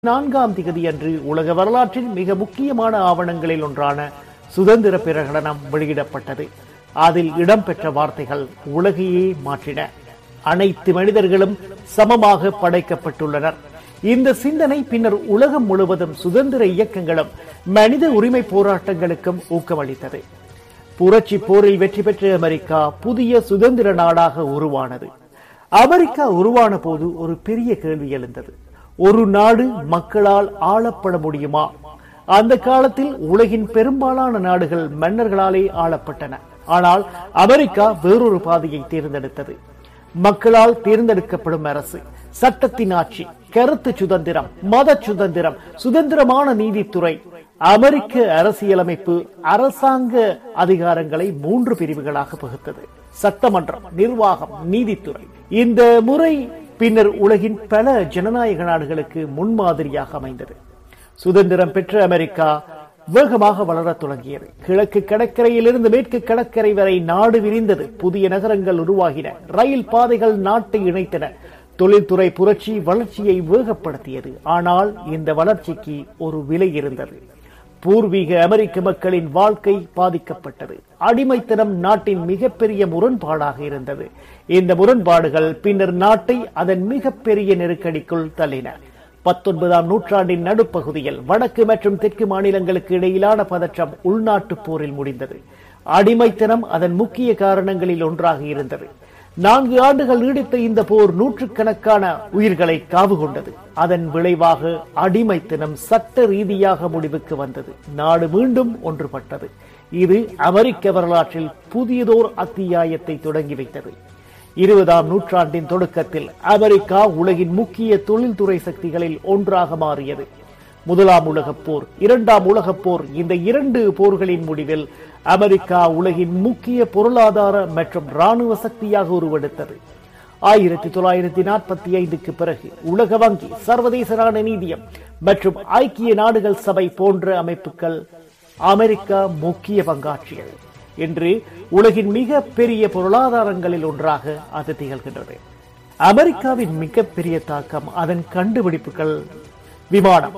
நான்காம் திகதி அன்று உலக வரலாற்றில் மிக முக்கியமான ஆவணங்களில் ஒன்றான சுதந்திர பிரகடனம் வெளியிடப்பட்டது அதில் இடம்பெற்ற வார்த்தைகள் உலகையே மாற்றின அனைத்து மனிதர்களும் சமமாக படைக்கப்பட்டுள்ளனர் இந்த சிந்தனை பின்னர் உலகம் முழுவதும் சுதந்திர இயக்கங்களும் மனித உரிமை போராட்டங்களுக்கும் ஊக்கமளித்தது புரட்சி போரில் வெற்றி பெற்ற அமெரிக்கா புதிய சுதந்திர நாடாக உருவானது அமெரிக்கா உருவான போது ஒரு பெரிய கேள்வி எழுந்தது ஒரு நாடு மக்களால் ஆளப்பட முடியுமா அந்த காலத்தில் உலகின் பெரும்பாலான நாடுகள் மன்னர்களாலே ஆளப்பட்டன ஆனால் அமெரிக்கா வேறொரு பாதையை தேர்ந்தெடுத்தது மக்களால் தேர்ந்தெடுக்கப்படும் அரசு சட்டத்தின் ஆட்சி கருத்து சுதந்திரம் மத சுதந்திரம் சுதந்திரமான நீதித்துறை அமெரிக்க அரசியலமைப்பு அரசாங்க அதிகாரங்களை மூன்று பிரிவுகளாக பகுத்தது சட்டமன்றம் நிர்வாகம் நீதித்துறை இந்த முறை பின்னர் உலகின் பல ஜனநாயக நாடுகளுக்கு முன்மாதிரியாக அமைந்தது சுதந்திரம் பெற்ற அமெரிக்கா வேகமாக வளரத் தொடங்கியது கிழக்கு கடற்கரையிலிருந்து மேற்கு கடற்கரை வரை நாடு விரிந்தது புதிய நகரங்கள் உருவாகின ரயில் பாதைகள் நாட்டை இணைத்தன தொழில்துறை புரட்சி வளர்ச்சியை வேகப்படுத்தியது ஆனால் இந்த வளர்ச்சிக்கு ஒரு விலை இருந்தது பூர்வீக அமெரிக்க மக்களின் வாழ்க்கை பாதிக்கப்பட்டது அடிமைத்தனம் நாட்டின் மிகப்பெரிய முரண்பாடாக இருந்தது இந்த முரண்பாடுகள் பின்னர் நாட்டை அதன் மிகப்பெரிய நெருக்கடிக்குள் தள்ளின பத்தொன்பதாம் நூற்றாண்டின் நடுப்பகுதியில் வடக்கு மற்றும் தெற்கு மாநிலங்களுக்கு இடையிலான பதற்றம் உள்நாட்டு போரில் முடிந்தது அடிமைத்தனம் அதன் முக்கிய காரணங்களில் ஒன்றாக இருந்தது நான்கு ஆண்டுகள் நீடித்த இந்த போர் நூற்றுக்கணக்கான உயிர்களை காவு கொண்டது அதன் விளைவாக அடிமைத்தனம் சட்ட ரீதியாக முடிவுக்கு வந்தது நாடு மீண்டும் ஒன்றுபட்டது இது அமெரிக்க வரலாற்றில் புதியதோர் அத்தியாயத்தை தொடங்கி வைத்தது இருபதாம் நூற்றாண்டின் தொடக்கத்தில் அமெரிக்கா உலகின் முக்கிய தொழில்துறை சக்திகளில் ஒன்றாக மாறியது முதலாம் உலகப் போர் இரண்டாம் உலகப் போர் இந்த இரண்டு போர்களின் முடிவில் அமெரிக்கா உலகின் முக்கிய பொருளாதார மற்றும் ராணுவ சக்தியாக உருவெடுத்தது ஆயிரத்தி தொள்ளாயிரத்தி நாற்பத்தி ஐந்துக்கு பிறகு உலக வங்கி சர்வதேச நாணய நீதியம் மற்றும் ஐக்கிய நாடுகள் சபை போன்ற அமைப்புகள் அமெரிக்கா முக்கிய பங்காற்றியது என்று உலகின் மிக பெரிய பொருளாதாரங்களில் ஒன்றாக அது திகழ்கின்றது அமெரிக்காவின் மிகப்பெரிய தாக்கம் அதன் கண்டுபிடிப்புகள் விமானம்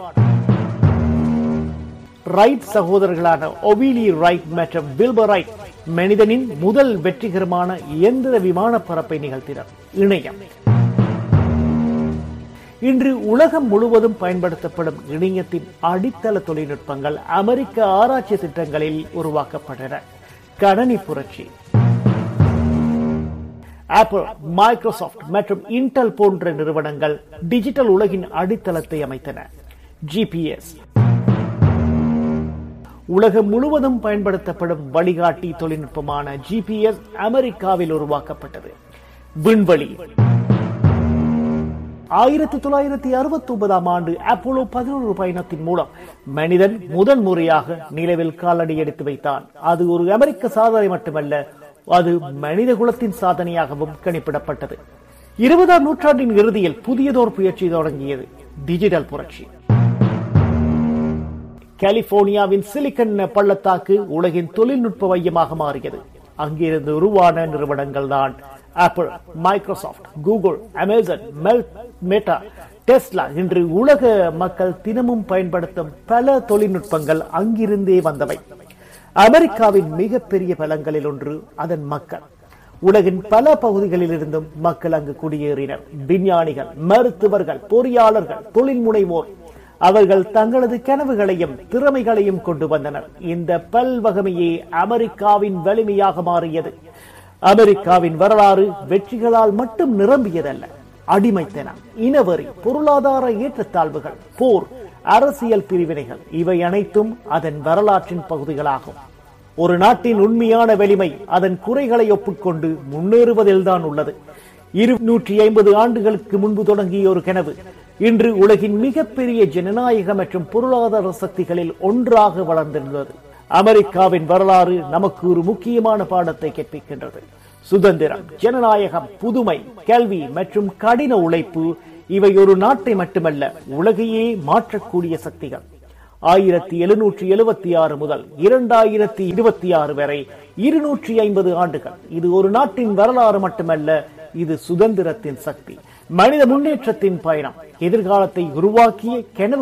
ரைட் சகோதரர்களான ஒவிலி ரைட் மற்றும் வில்பர் ரைட் மனிதனின் முதல் வெற்றிகரமான இயந்திர விமான பரப்பை நிகழ்த்தினர் இணையம் இன்று உலகம் முழுவதும் பயன்படுத்தப்படும் இணையத்தின் அடித்தள தொழில்நுட்பங்கள் அமெரிக்க ஆராய்ச்சி திட்டங்களில் உருவாக்கப்பட்டன கணனி புரட்சி ஆப்பிள் மைக்ரோசாப்ட் மற்றும் இன்டெல் போன்ற நிறுவனங்கள் டிஜிட்டல் உலகின் அடித்தளத்தை அமைத்தன ஜிபிஎஸ் உலகம் முழுவதும் பயன்படுத்தப்படும் வழிகாட்டி தொழில்நுட்பமான ஜிபிஎஸ் அமெரிக்காவில் உருவாக்கப்பட்டது விண்வெளி ஆயிரத்தி தொள்ளாயிரத்தி அறுபத்தி ஒன்பதாம் ஆண்டு அப்போலோ பதினோரு பயணத்தின் மூலம் மனிதன் முதன் முறையாக நிலவில் காலடி எடுத்து வைத்தான் அது ஒரு அமெரிக்க சாதனை மட்டுமல்ல அது மனித குலத்தின் சாதனையாகவும் கணிப்பிடப்பட்டது இருபதாம் நூற்றாண்டின் இறுதியில் புதியதோர் புயற்சி தொடங்கியது டிஜிட்டல் புரட்சி கலிபோர்னியாவின் சிலிக்கன் பள்ளத்தாக்கு உலகின் தொழில்நுட்ப மையமாக மாறியது அங்கிருந்து உருவான நிறுவனங்கள் தான் ஆப்பிள் மைக்ரோசாப்ட் கூகுள் அமேசான் மெல் மெட்டா டெஸ்லா இன்று உலக மக்கள் தினமும் பயன்படுத்தும் பல தொழில்நுட்பங்கள் அங்கிருந்தே வந்தவை அமெரிக்காவின் மிகப்பெரிய பலங்களில் ஒன்று அதன் மக்கள் உலகின் பல பகுதிகளில் இருந்தும் மக்கள் அங்கு குடியேறினர் விஞ்ஞானிகள் மருத்துவர்கள் பொறியாளர்கள் தொழில் முனைவோர் அவர்கள் தங்களது கனவுகளையும் திறமைகளையும் கொண்டு வந்தனர் இந்த பல்வகமையே அமெரிக்காவின் வலிமையாக மாறியது அமெரிக்காவின் வரலாறு வெற்றிகளால் மட்டும் நிரம்பியதல்ல அடிமைத்தனம் இனவரி பொருளாதார ஏற்றத்தாழ்வுகள் போர் அரசியல் பிரிவினைகள் இவை அனைத்தும் அதன் வரலாற்றின் பகுதிகளாகும் ஒரு நாட்டின் உண்மையான வலிமை அதன் குறைகளை ஒப்புக்கொண்டு முன்னேறுவதில்தான் உள்ளது இருநூற்றி ஐம்பது ஆண்டுகளுக்கு முன்பு தொடங்கிய ஒரு கனவு இன்று உலகின் மிகப்பெரிய ஜனநாயக மற்றும் பொருளாதார சக்திகளில் ஒன்றாக வளர்ந்துள்ளது அமெரிக்காவின் வரலாறு நமக்கு ஒரு முக்கியமான பாடத்தை கற்பிக்கின்றது சுதந்திரம் ஜனநாயகம் புதுமை கல்வி மற்றும் கடின உழைப்பு இவை ஒரு நாட்டை மட்டுமல்ல உலகையே மாற்றக்கூடிய சக்திகள் ஆயிரத்தி எழுநூற்றி எழுபத்தி ஆறு முதல் இரண்டாயிரத்தி இருபத்தி ஆறு வரை இருநூற்றி ஐம்பது ஆண்டுகள் இது ஒரு நாட்டின் வரலாறு மட்டுமல்ல இது சுதந்திரத்தின் சக்தி மனித முன்னேற்றத்தின் பயணம் எதிர்காலத்தை உருவாக்கிய கனவு